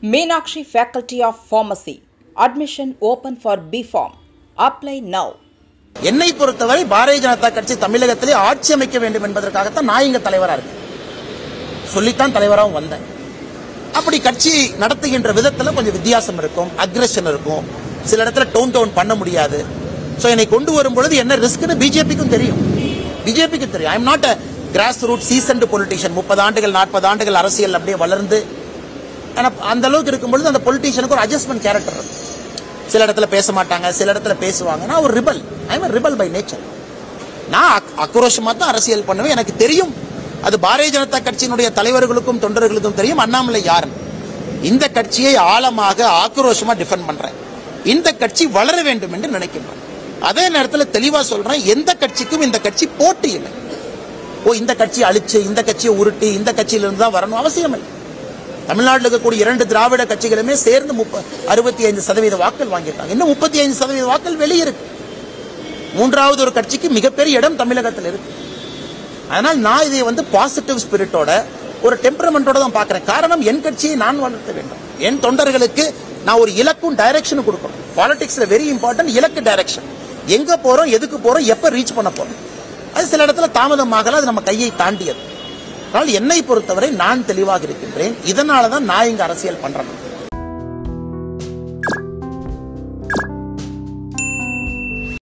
Meenakshi Faculty of Pharmacy. Admission open for BPharm. Apply now. என்னை பொறுத்தவரை பாரதிய ஜனதா கட்சி தமிழகத்திலே ஆட்சி அமைக்க வேண்டும் என்பதற்காகத்தான் நான் இங்க தலைவரா இருக்கேன் சொல்லித்தான் தலைவராகவும் வந்தேன் அப்படி கட்சி நடத்துகின்ற விதத்துல கொஞ்சம் வித்தியாசம் இருக்கும் அக்ரஷன் இருக்கும் சில இடத்துல டோன் டவுன் பண்ண முடியாது சோ என்னை கொண்டு வரும் பொழுது என்ன ரிஸ்க்னு பிஜேபிக்கும் தெரியும் பிஜேபிக்கும் தெரியும் I am not a grass root seasoned politician முப்பது ஆண்டுகள் நாற்பது ஆண்டுகள் அரசியல் அப்படியே வளர்ந்து ஆனா அந்த அளவுக்கு இருக்கும் பொழுது அந்த பொலிட்டிஷியனுக்கு ஒரு அட்ஜஸ்ட்மெண்ட் கேரக்டர் இருக்கும் சில இடத்துல பேச மாட்டாங்க சில இடத்துல பேசுவாங்க நான் ஒரு rebel I am rebel by nature நான் ஆக்- ஆக்ரோஷமா தான் அரசியல் பண்ணுவேன் எனக்கு தெரியும் அது பாரதிய ஜனதா கட்சியினுடைய தலைவர்களுக்கும் தொண்டர்களுக்கும் தெரியும் அண்ணாமலை யாருன்னு இந்த கட்சியை ஆழமாக ஆக்ரோஷமா டிஃபெண்ட் பண்றேன் இந்த கட்சி வளர வேண்டும் என்று நினைக்கின்றேன் அதே நேரத்தில் தெளிவா சொல்றேன் எந்த கட்சிக்கும் இந்த கட்சி போட்டி இல்லை ஓ இந்த கட்சியை அழிச்சு இந்த கட்சியை உருட்டி இந்த கட்சியிலிருந்து தான் வரணும் அவசியம் இல்லை தமிழ்நாட்டில் இருக்கக்கூடிய இரண்டு திராவிட கட்சிகளுமே சேர்ந்து முப்ப அறுபத்தி ஐந்து சதவீத வாக்கள் வாங்கியிருக்காங்க இன்னும் முப்பத்தி ஐந்து சதவீத வாக்கள் வெளியே இருக்கு மூன்றாவது ஒரு கட்சிக்கு மிகப்பெரிய இடம் தமிழகத்தில் இருக்கு அதனால் நான் இதை வந்து பாசிட்டிவ் ஸ்பிரிட்டோட ஒரு டெம்பரமெண்டோட தான் பார்க்கிறேன் காரணம் என் கட்சியை நான் வளர்த்த வேண்டும் என் தொண்டர்களுக்கு நான் ஒரு இலக்கும் டைரக்ஷனும் கொடுக்கணும் பாலிடிக்ஸ்ல வெரி இம்பார்ட்டன்ட் இலக்கு டைரக்ஷன் எங்க போறோம் எதுக்கு போறோம் எப்ப ரீச் பண்ண போறோம் அது சில இடத்துல தாமதமாகல அது நம்ம கையை தாண்டியது அதனால் என்னை பொறுத்தவரை நான் தெளிவாக இருக்கின்றேன் இதனால தான் நான் இங்க அரசியல் பண்றேன்